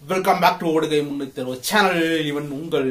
welcome back to ஓடுகை முன்னூத்தி அறுபது channel இவன் உங்கள்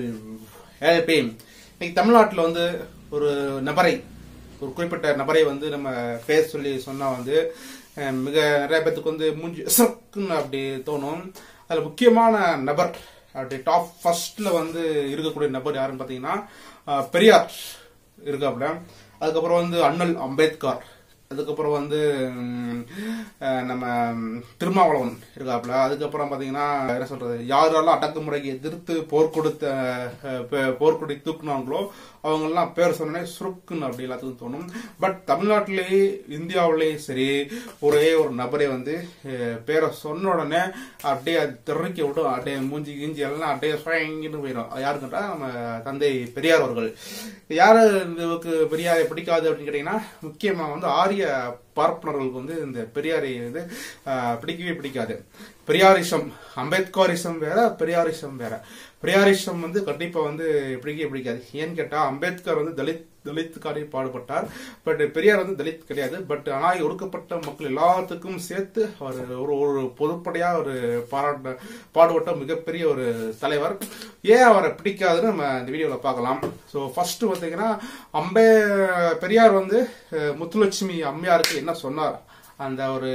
ஏழ்பேம் இன்னைக்கு தமிழ்நாட்டில் வந்து ஒரு நபரை ஒரு குறிப்பிட்ட நபரை வந்து நம்ம பேர் சொல்லி சொன்னா வந்து அஹ், மிக நிறைய பேத்துக்கு வந்து மூஞ்சி சக்குன்னு அப்படி தோணும் அதுல முக்கியமான நபர் அப்படி டாப் ஃபர்ஸ்ட்ல வந்து இருக்கக்கூடிய நபர் யாருன்னு பாத்தீங்கன்னா அஹ், பெரியார் இருக்காப்புல அதுக்கப்புறம் வந்து அண்ணல் அம்பேத்கர் அதுக்கப்புறம் வந்து ம், அஹ், நம்ம ம், திருமாவளவன் இருக்காப்புல அதுக்கப்புறம் பாத்தீங்கன்னா என்ன சொல்றது யாரெல்லாம் அடக்குமுறைக்கு எதிர்த்து போர் கொடுத்த அஹ், பே- போர்க்கொடி தூக்குனாங்களோ அவங்கெல்லாம் பேர் சொன்னே சுருக்குன்னு அப்படி எல்லாத்துக்கும் தோணும் பட் தமிழ்நாட்டிலேயே இந்தியாவிலேயே சரி ஒரே ஒரு நபரை வந்து அஹ், பேரை சொன்ன உடனே அப்படியே அது தெறிக்க விடும் அப்படியே மூஞ்சி கிஞ்சி எல்லாம் அப்படியே சுயங்கின்னு போயிடும் யாருக்குன்றா நம்ம தந்தை பெரியார் அவர்கள் யாரு இதுக்கு பெரியாரை பிடிக்காது அப்படின்னு கேட்டீங்கன்னா முக்கியமா வந்து ஆரிய பார்ப்பனர்களுக்கு வந்து இந்த பெரியாரை வந்து ஆஹ், பிடிக்கவே பிடிக்காது பெரியாரிசம் அம்பேத்கரிசம் வேற பெரியாரிசம் வேற பெரியாரிசம் வந்து கண்டிப்பா வந்து பிடிக்கவே பிடிக்காது ஏன்னு கேட்டா அம்பேத்கர் வந்து தலித் தலித்துக்காரி பாடுபட்டார் பட் பெரியார் வந்து தலித் கிடையாது பட் ஆனால் ஒடுக்கப்பட்ட மக்கள் எல்லாத்துக்கும் சேர்த்து அவர் ஒரு ஒரு பொதுப்படையா ஒரு பாராட்ட பாடுபட்ட மிகப்பெரிய ஒரு தலைவர் ஏன் அவரை பிடிக்காதுன்னு நம்ம இந்த வீடியோவில் பார்க்கலாம் ஸோ ஃபர்ஸ்ட் பார்த்தீங்கன்னா அம்பே பெரியார் வந்து அஹ், முத்துலட்சுமி அம்மையாருக்கு என்ன சொன்னார் அந்த ஒரு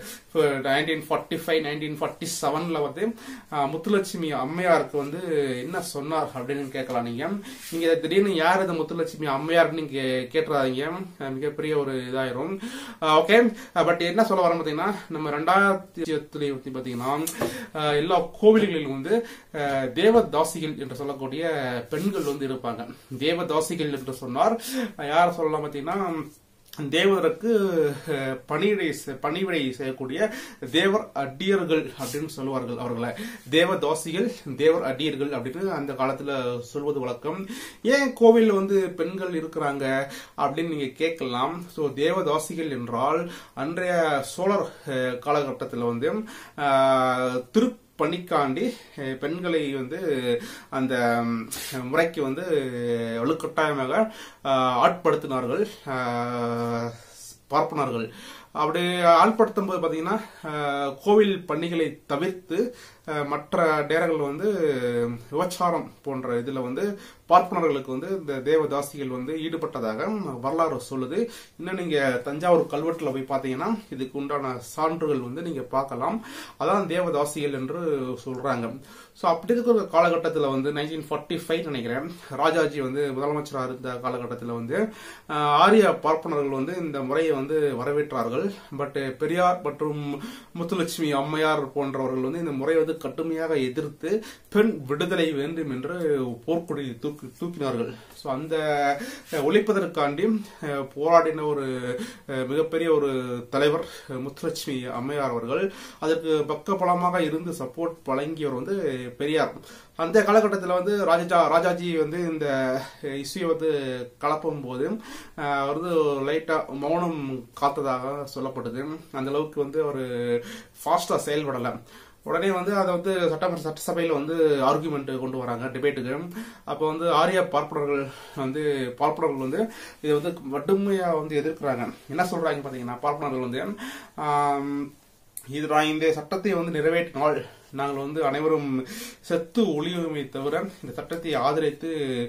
nineteen forty five nineteen forty செவன்ல வந்து அஹ், முத்துலட்சுமி அம்மையாருக்கு வந்து என்ன சொன்னார் அப்படின்னு கேட்கலாம் நீங்க நீங்க திடீர்னு யார் இந்த முத்துலட்சுமி அம்மையார்னு நீங்க கேட்டுறாதீங்க அஹ், மிகப்பெரிய ஒரு இதாயிரும் ஓகே பட் என்ன சொல்ல வரேன் பாத்தீங்கன்னா நம்ம ரெண்டாயிரத்தி பத்தி பாத்தீங்கன்னா அஹ், எல்லா கோவில்களிலும் வந்து அஹ், தேவதாசிகள் என்று சொல்லக்கூடிய பெண்கள் வந்து இருப்பாங்க தேவதாசிகள் என்று சொன்னார் யார் சொல்லலாம் பாத்தீங்கன்னா தேவருக்கு அஹ், பணிவிடை செ- பணிவிடை செய்யக்கூடிய தேவர் அடியர்கள் அப்படின்னு சொல்லுவார்கள் அவர்களை தேவதாசிகள் தேவர் அடியர்கள் அப்படின்னு அந்த காலத்துல சொல்வது வழக்கம் ஏன் கோவில் வந்து பெண்கள் இருக்கிறாங்க அப்படின்னு நீங்க கேட்கலாம் ஸோ தேவதாசிகள் என்றால் அன்றைய சோழர் அஹ், காலகட்டத்தில் வந்து அஹ், திரு பணிக்காண்டி அஹ், பெண்களை வந்து அந்த ம், முறைக்கு வந்து வலுக்கட்டாயமாக அஹ், ஆட்படுத்தினார்கள் அஹ், பார்ப்பனர்கள் அப்படி ஆள்படுத்தும் போது பாத்தீங்கன்னா அஹ், கோவில் பணிகளை தவிர்த்து அஹ், மற்ற நேரங்கள் வந்து விபச்சாரம் போன்ற இதுல வந்து பார்ப்பனர்களுக்கு வந்து இந்த தேவதாசிகள் வந்து ஈடுபட்டதாக வரலாறு சொல்லுது இன்னும் நீங்க தஞ்சாவூர் கல்வெட்டுல போய் பாத்தீங்கன்னா இதுக்கு உண்டான சான்றுகள் வந்து நீங்க பார்க்கலாம் அதான் தேவதாசிகள் என்று சொல்றாங்க சோ அப்படி இருக்கிற காலகட்டத்தில் வந்து நைன்டீன் ஃபார்ட்டி ஃபைவ் நினைக்கிறேன் ராஜாஜி வந்து முதலமைச்சராக இருந்த காலகட்டத்தில் வந்து அஹ், ஆரிய பார்ப்பனர்கள் வந்து இந்த முறையை வந்து வரவேற்றார்கள் பட் பெரியார் மற்றும் முத்துலட்சுமி அம்மையார் போன்றவர்கள் வந்து இந்த முறையை வந்து கடுமையாக எதிர்த்து பெண் விடுதலை வேண்டும் என்று போர்க்கொடி தூக்கி தூக்கினார்கள் ஸோ அந்த அஹ், ஒழிப்பதற்காண்டி அஹ், போராடின ஒரு அஹ், மிகப்பெரிய ஒரு தலைவர் அஹ், முத்துலட்சுமி அம்மையார் அவர்கள் அதற்கு பக்கபலமாக இருந்து சப்போர்ட் வழங்கியவர் வந்து பெரியார் அந்த காலகட்டத்தில் வந்து ராஜா ராஜாஜி வந்து இந்த இஷ்யூ வந்து கலப்பும் போது அஹ், அவர் வந்து லைட்டா மௌனம் காத்ததாக சொல்லப்படுது அந்த அளவுக்கு வந்து அவர் ஃபாஸ்டா செயல்படலை உடனே வந்து அதை வந்து சட்டமன்ற சட்டசபையில் வந்து ஆர்குமெண்ட் கொண்டு வராங்க டிபேட்டுக்கு அப்போ வந்து ஆரிய பார்ப்பனர்கள் வந்து பார்ப்பனர்கள் வந்து இதை வந்து வடுமையா வந்து எதிர்க்கிறாங்க என்ன சொல்றாங்க பாத்தீங்கன்னா பார்ப்பனர்கள் வந்து ஆம், இது நான் இந்த சட்டத்தை வந்து நிறைவேற்றினால் நாங்கள் வந்து அனைவரும் செத்து ஒளியுமே தவிர இந்த சட்டத்தை ஆதரித்து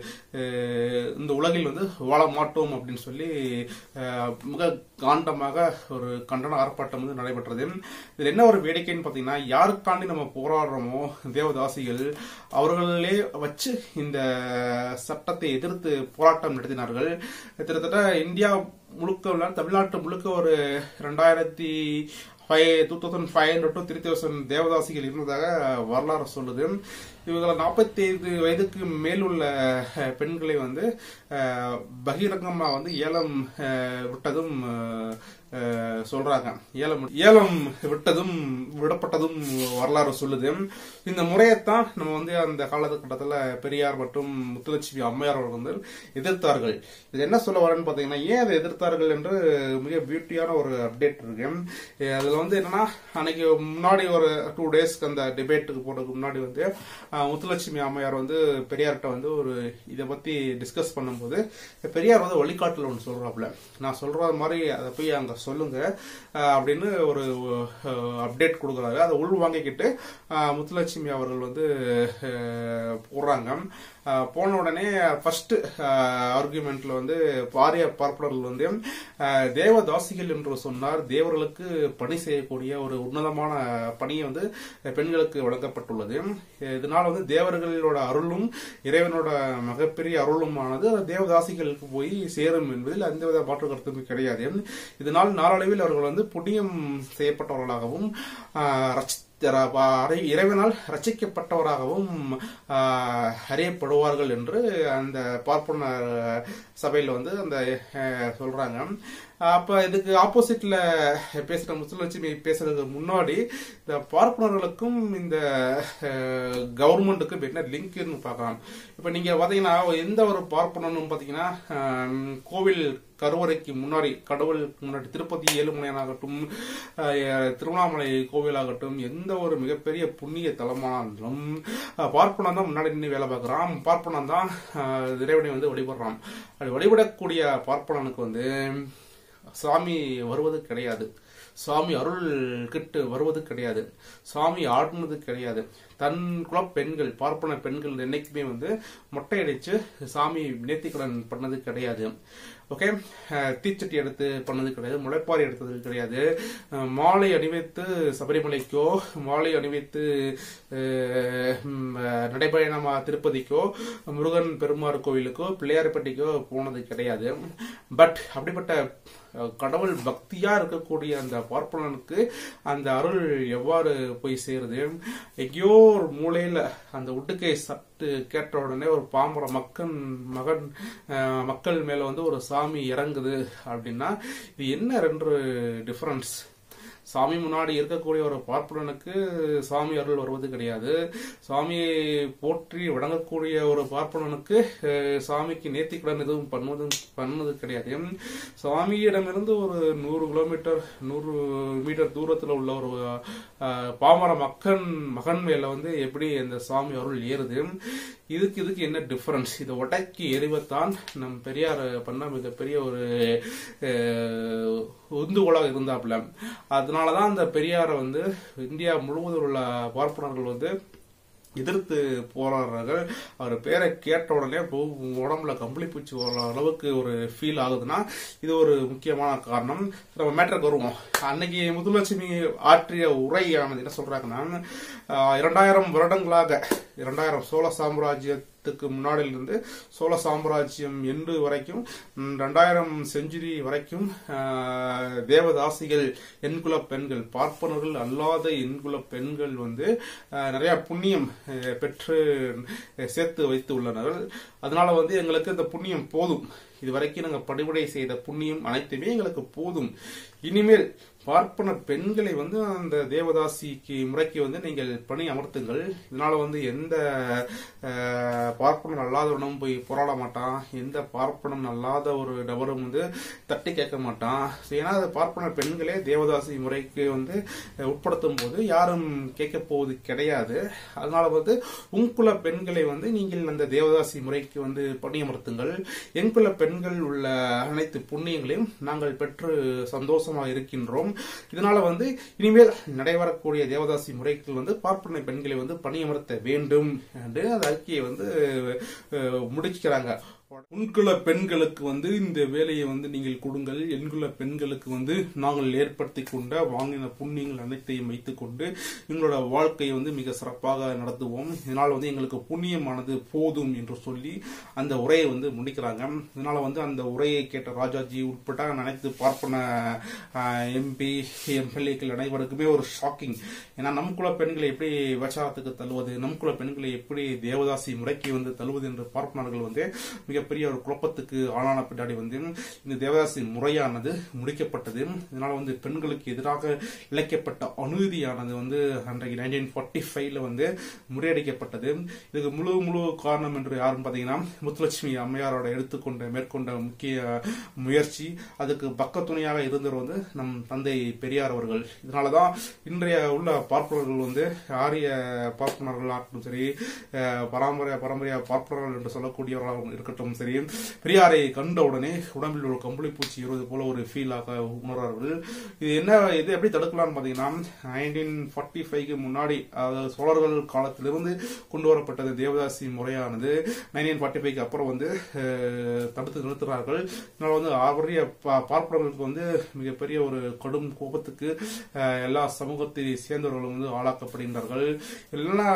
அஹ், இந்த உலகில் வந்து வாழ மாட்டோம் அப்படின்னு சொல்லி அஹ், மிக காண்டமாக ஒரு கண்டன ஆர்ப்பாட்டம் வந்து நடைபெற்றது இதுல என்ன ஒரு வேடிக்கைன்னு பாத்தீங்கன்னா யாருக்காண்டி நம்ம போராடுறோமோ தேவதாசிகள் அவர்களே வச்சு இந்த சட்டத்தை எதிர்த்து போராட்டம் நடத்தினார்கள் கிட்டத்தட்ட இந்தியா முழுக்க உள்ள தமிழ்நாட்டு முழுக்க ஒரு ரெண்டாயிரத்தி five two thousand five hundred to three thousand தேவதாசிகள் இருந்ததாக வரலாறு சொல்லுது இவங்களை நாற்பத்தி ஐந்து வயதுக்கு மேலுள்ள அஹ், பெண்களை வந்து அஹ், பகிரங்கமா வந்து ஏலம் அஹ், விட்டதும் அஹ், அஹ், சொல்றாங்க ஏலம் ஏலம் விட்டதும் விடப்பட்டதும் வரலாறு சொல்லுது இந்த முறையைத்தான் நம்ம வந்து அந்த காலகட்டத்தில் பெரியார் மற்றும் முத்துலட்சுமி அம்மையார் அவர்கள் வந்து எதிர்த்தார்கள் இது என்ன சொல்ல வரேன்னு பாத்தீங்கன்னா ஏன் அதை எதிர்த்தார்கள் என்று மிக பியூட்டியான ஒரு அப்டேட் இருக்கு அஹ் அதுல வந்து என்னன்னா அன்னைக்கு முன்னாடி ஒரு டூ டேஸ்க்கு அந்த டிபேட்டுக்கு போறதுக்கு முன்னாடி வந்து அஹ், முத்துலட்சுமி அம்மையார் வந்து பெரியார்கிட்ட வந்து ஒரு இதை பத்தி டிஸ்கஸ் பண்ணும்போது பெரியார் வந்து வழிகாட்டுல ஒன்று சொல்றாப்புல நான் சொல்ற மாதிரி அதை போய் அங்க சொல்லுங்க அஹ், அப்படின்னு ஒரு அப்டேட் கொடுக்குறாரு அதை உள் வாங்கிக்கிட்டு அஹ், முத்துலட்சுமி அவர்கள் வந்து அஹ், போடுறாங்க அஹ், போன உடனே ஃபர்ஸ்ட் ஆர்குமெண்ட்ல வந்து பாரிய பார்ப்பனர்கள் வந்து அஹ், தேவதாசிகள் என்று சொன்னார் தேவர்களுக்கு பணி செய்யக்கூடிய ஒரு உன்னதமான பணியை வந்து பெண்களுக்கு வழங்கப்பட்டுள்ளது இதனால் வந்து தேவர்களோட அருளும் இறைவனோட மிகப்பெரிய அருளுமானது தேவதாசிகளுக்கு போய் சேரும் என்பதில் எந்த வித மாற்று கருத்தும் கிடையாது இதனால் நாளடைவில் அவர்கள் வந்து புண்ணியம் செய்யப்பட்டவர்களாகவும் ஆஹ், ரட்சி- ர- அறை- இறைவனால் ரச்சிக்கப்பட்டவராகவும் ஆஹ், அறியப்படுவார்கள் என்று அந்த பார்ப்பனர் சபையில் வந்து அந்த அஹ், சொல்றாங்க அப்ப இதுக்கு ஆப்போசிட்ல பேசுற முத்துலட்சுமி பேசுறதுக்கு முன்னாடி இந்த பார்ப்பனர்களுக்கும் இந்த கவர்மெண்ட்டுக்கும் என்ன லிங்க்னு பார்க்கலாம் இப்ப நீங்க பாத்தீங்கன்னா எந்த ஒரு பார்ப்பனனும் பாத்தீங்கன்னா அஹ், கோவில் கருவறைக்கு முன்னாடி கடவுளுக்கு முன்னாடி திருப்பதி ஏழுமலையானாகட்டும் அஹ், திருவண்ணாமலை கோவிலாகட்டும் எந்த ஒரு மிகப்பெரிய புண்ணிய தலமானாலும் அஹ், பார்ப்பனன் தான் முன்னாடி நின்று வேலை பார்க்கறான் பார்ப்பனன் தான் அஹ், இறைவனை வந்து வழிபடுறான் அப்படி வழிபடக்கூடிய பார்ப்பனனுக்கு வந்து சாமி வருவது கிடையாது சாமி அருள் கிட்டு வருவது கிடையாது சாமி ஆடுனது கிடையாது தன் குல பெண்கள் பார்ப்பன பெண்கள் என்னைக்குமே வந்து மொட்டை அடிச்சு சாமி நேர்த்திக்கடன் பண்ணது கிடையாது ஓகே தீச்சட்டி எடுத்து பண்ணது கிடையாது முளைப்பாரி எடுத்தது கிடையாது அஹ், மாலை அணிவித்து சபரிமலைக்கோ மாலை அணிவித்து அஹ், ம், நடைபயணமா திருப்பதிக்கோ முருகன் பெருமாள் கோவிலுக்கோ பிள்ளையார்பட்டிக்கோ போனது கிடையாது பட் அப்படிப்பட்ட அஹ், கடவுள் பக்தியா இருக்கக்கூடிய அந்த பார்ப்பனனுக்கு அந்த அருள் எவ்வாறு போய் சேருது எங்கேயோ ஒரு மூலையில அந்த உடுக்கை சட்டு கேட்ட உடனே ஒரு பாம்பர மக்கன் மகன் அஹ், மக்கள் மேல வந்து ஒரு சாமி இறங்குது அப்படின்னா இது என்ன ரெண்டு டிஃபரன்ஸ் சாமி முன்னாடி இருக்கக்கூடிய ஒரு பார்ப்பனனுக்கு சாமி அருள் வருவது கிடையாது சாமியை போற்றி வணங்கக்கூடிய ஒரு பார்ப்பனனுக்கு அஹ், சாமிக்கு நேர்த்திக்கடன் எதுவும் பண்ணுவது பண்ணது கிடையாது சாமியிடமிருந்து ஒரு நூறு கிலோமீட்டர் நூறு மீட்டர் தூரத்தில் உள்ள ஒரு அஹ், பாமர மக்கன் மகன் மேல வந்து எப்படி இந்த சாமி அருள் ஏறுது இதுக்கு இதுக்கு என்ன டிஃபரன்ஸ் இதை உடைக்கி எறிவத்தான் நம் பெரியார் பண்ண மிகப்பெரிய ஒரு அஹ், உந்துகோலாக இருந்தாப்புல அதனாலதான் அந்த பெரியாரை வந்து இந்தியா முழுவதும் உள்ள பார்ப்பனர்கள் வந்து எதிர்த்து போராடுறார்கள் அவர் பேரை கேட்ட உடனே போ- உடம்புல கம்பளி பூச்சி வர அளவுக்கு ஒரு ஃபீல் ஆகுதுன்னா இது ஒரு முக்கியமான காரணம் நம்ம மேட்டருக்கு வருவோம் அன்னைக்கு முத்துலட்சுமி ஆற்றிய உரையானது என்ன சொல்றாங்கன்னா ஆஹ், இரண்டாயிரம் வருடங்களாக இரண்டாயிரம் சோழ சாம்ராஜ்யத்துக்கு முன்னாடியிலிருந்து சோழ சாம்ராஜ்யம் என்று வரைக்கும் ம், ரெண்டாயிரம் செஞ்சுரி வரைக்கும் ஆஹ், தேவதாசிகள் எண்குல பெண்கள் பார்ப்பனர்கள் அல்லாத எண்குல பெண்கள் வந்து ஆஹ், நிறைய புண்ணியம் ஆஹ், பெற்று ஆஹ், சேர்த்து வைத்து உள்ளனர் அதனால வந்து எங்களுக்கு இந்த புண்ணியம் போதும் இதுவரைக்கும் நாங்கள் பணிவிடை செய்த புண்ணியம் அனைத்துமே எங்களுக்கு போதும் இனிமேல் பார்ப்பன பெண்களை வந்து அந்த தேவதாசிக்கு முறைக்கு வந்து நீங்கள் பணி அமர்த்துங்கள் இதனால வந்து எந்த அஹ், பார்ப்பனம் அல்லாதவனும் போய் போராட மாட்டான் எந்த பார்ப்பனம் அல்லாத ஒரு நபரும் வந்து தட்டி கேட்க மாட்டான் ஏன்னா அது பார்ப்பன பெண்களே தேவதாசி முறைக்கு வந்து அஹ், உட்படுத்தும் போது யாரும் கேட்க போவது கிடையாது அதனால வந்து உங்குல பெண்களை வந்து நீங்கள் அந்த தேவதாசி முறைக்கு வந்து பணியமர்த்துங்கள் எங்குல பெண்கள் உள்ள அனைத்து புண்ணியங்களையும் நாங்கள் பெற்று சந்தோஷமாக இருக்கின்றோம் இதனால வந்து இனிமேல் நடைபெறக்கூடிய தேவதாசி முறைக்கு வந்து பார்ப்பனை பெண்களை வந்து பணியமர்த்த வேண்டும் என்று அந்த அறிக்கையை வந்து அஹ், முடிக்கிறாங்க உண்குல பெண்களுக்கு வந்து இந்த வேலையை வந்து நீங்கள் கொடுங்கள் எண்குல பெண்களுக்கு வந்து நாங்கள் ஏற்படுத்தி கொண்ட வாங்கின புண்ணியங்கள் அனைத்தையும் வைத்துக்கொண்டு எங்களோட வாழ்க்கையை வந்து மிக சிறப்பாக நடத்துவோம் இதனால் வந்து எங்களுக்கு புண்ணியமானது போதும் என்று சொல்லி அந்த உரையை வந்து முடிக்கிறாங்க இதனால வந்து அந்த உரையை கேட்ட ராஜாஜி உட்பட்ட அனைத்து பார்ப்பன எம்பி எம்எல்ஏக்கள் அனைவருக்குமே ஒரு ஷாக்கிங் ஏன்னா நம் குல பெண்களை எப்படி விபச்சாரத்துக்கு தள்ளுவது நம் குல பெண்களை எப்படி தேவதாசி முறைக்கு வந்து தள்ளுவது என்று பார்ப்பனர்கள் வந்து மிகப்பெரிய ஒரு குழப்பத்துக்கு ஆளான பின்னாடி வந்து இந்த தேவதாசி முறையானது முடிக்கப்பட்டது இதனால வந்து பெண்களுக்கு எதிராக இழைக்கப்பட்ட அநீதியானது வந்து அன்றைக்கு நைன்டீன் ஃபார்ட்டி ஃபைவ்ல வந்து முறியடிக்கப்பட்டது இதுக்கு முழு முழு காரணம் என்று யாரும் பார்த்தீங்கன்னா முத்துலட்சுமி அம்மையாரோட எடுத்துக்கொண்ட மேற்கொண்ட முக்கிய முயற்சி அதுக்கு பக்கத்துணையாக இருந்தவர் வந்து நம் தந்தை பெரியார் அவர்கள் இதனாலதான் இன்றைய உள்ள பார்ப்பனர்கள் வந்து ஆரிய பார்ப்பனர்களாகட்டும் சரி அஹ், பரம்பரை பரம்பரையா பார்ப்பனர்கள் என்று சொல்லக்கூடியவர்களாகவும் இருக்கட்டும் கூட்டம் சரி பெரியாரை கண்ட உடனே உடம்பில் ஒரு கம்பளி பூச்சி ஏறுவது போல ஒரு ஃபீல் ஆக உணர்வார்கள் இது என்ன இது எப்படி தடுக்கலாம்னு பாத்தீங்கன்னா நைன்டீன் ஃபார்ட்டி ஃபைவ்க்கு முன்னாடி அதாவது சோழர்கள் காலத்திலிருந்து கொண்டு வரப்பட்டது தேவதாசி முறையானது நைன்டீன் ஃபார்ட்டி ஃபைவ்க்கு அப்புறம் வந்து அஹ், தடுத்து நிறுத்துறார்கள் இதனால வந்து ஆவரிய பார்ப்பனர்களுக்கு வந்து மிகப்பெரிய ஒரு கடும் கோபத்துக்கு அஹ், எல்லா சமூகத்தை சேர்ந்தவர்களும் வந்து ஆளாக்கப்படுகின்றார்கள் இல்லைன்னா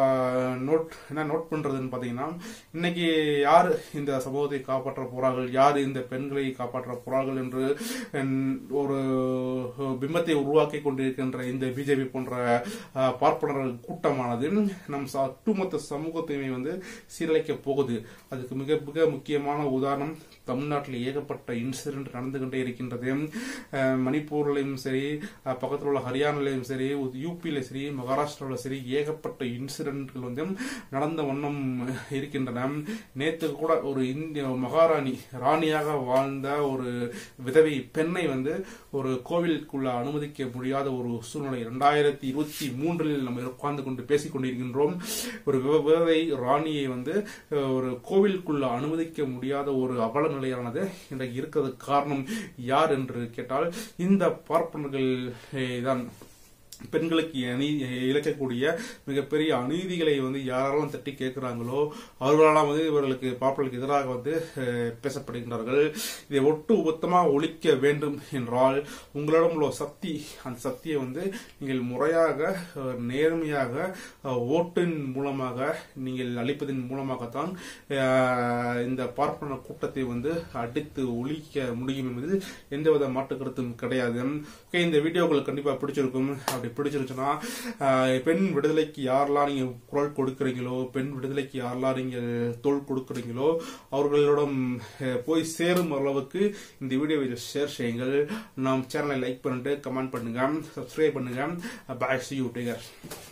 நோட் என்ன நோட் பண்றதுன்னு பாத்தீங்கன்னா இன்னைக்கு யார் இந்த சமூகத்தை காப்பாற்ற போறார்கள் யார் இந்த பெண்களை காப்பாற்ற போறார்கள் என்று ஹம், ஒரு பிம்பத்தை உருவாக்கி கொண்டிருக்கின்ற இந்த பிஜேபி போன்ற அஹ், பார்ப்பனர்கள் கூட்டமானது நம் ச- ஒட்டுமொத்த சமூகத்தையுமே வந்து சீரழிக்க போகுது அதுக்கு மிக மிக முக்கியமான உதாரணம் தமிழ்நாட்டில் ஏகப்பட்ட இன்சிடென்ட் நடந்து கொண்டே இருக்கின்றது அஹ், மணிப்பூர்லயும் சரி அஹ், பக்கத்தில் உள்ள ஹரியானாலையும் சரி யூபியில சரி மகாராஷ்டிராவில் சரி ஏகப்பட்ட இன்சிடென்ட்கள் வந்து நடந்த வண்ணம் இருக்கின்றன நேத்து கூட ஒரு இந்திய மகாராணி ராணியாக வாழ்ந்த ஒரு விதவை பெண்ணை வந்து ஒரு கோவிலுக்குள்ள அனுமதிக்க முடியாத ஒரு சூழ்நிலை இரண்டாயிரத்தி இருபத்தி மூன்றில் நம்ம உட்கார்ந்து கொண்டு பேசிக் கொண்டிருக்கின்றோம் ஒரு விவ- விதவை ராணியை வந்து அஹ், ஒரு கோவிலுக்குள்ள அனுமதிக்க முடியாத ஒரு அவல நிலையானது இன்றைக்கு இருக்கிறதுக்கு காரணம் யார் என்று கேட்டால் இந்த பார்ப்பனர்கள் அஹ், தான் பெண்களுக்கு அநீ இழைக்கக்கூடிய மிகப்பெரிய அநீதிகளை வந்து யாரெல்லாம் தட்டி கேட்கிறாங்களோ அவர்களெல்லாம் வந்து இவர்களுக்கு பாப்புலருக்கு எதிராக வந்து அஹ், பேசப்படுகின்றார்கள் இதை ஒட்டு மொத்தமாக ஒழிக்க வேண்டும் என்றால் உங்களிடம் உள்ள சக்தி அந்த சக்தியை வந்து நீங்கள் முறையாக அஹ், நேர்மையாக அஹ், ஓட்டின் மூலமாக நீங்கள் அளிப்பதன் மூலமாகத்தான் அஹ், இந்த பார்ப்பன கூட்டத்தை வந்து அடித்து ஒழிக்க முடியும் என்பது எந்தவித மாற்று கருத்தும் கிடையாது ஓகே இந்த வீடியோ உங்களுக்கு கண்டிப்பா பிடிச்சிருக்கும் அப்படி பிடிச்சிருச்சுன்னா ஆஹ், பெண் விடுதலைக்கு யாரெல்லாம் நீங்க குரல் கொடுக்கறீங்களோ பெண் விடுதலைக்கு யாரெல்லாம் நீங்க தோல் கொடுக்கறீங்களோ அவர்களிடம் அஹ், போய் சேரும் அளவுக்கு இந்த வீடியோவை ஷேர் செய்யுங்கள் நாம் சேனலை லைக் பண்ணிட்டு கமெண்ட் பண்ணுங்க சப்ஸ்கிரைப் பண்ணுங்க பாய் சி யூ டேகர்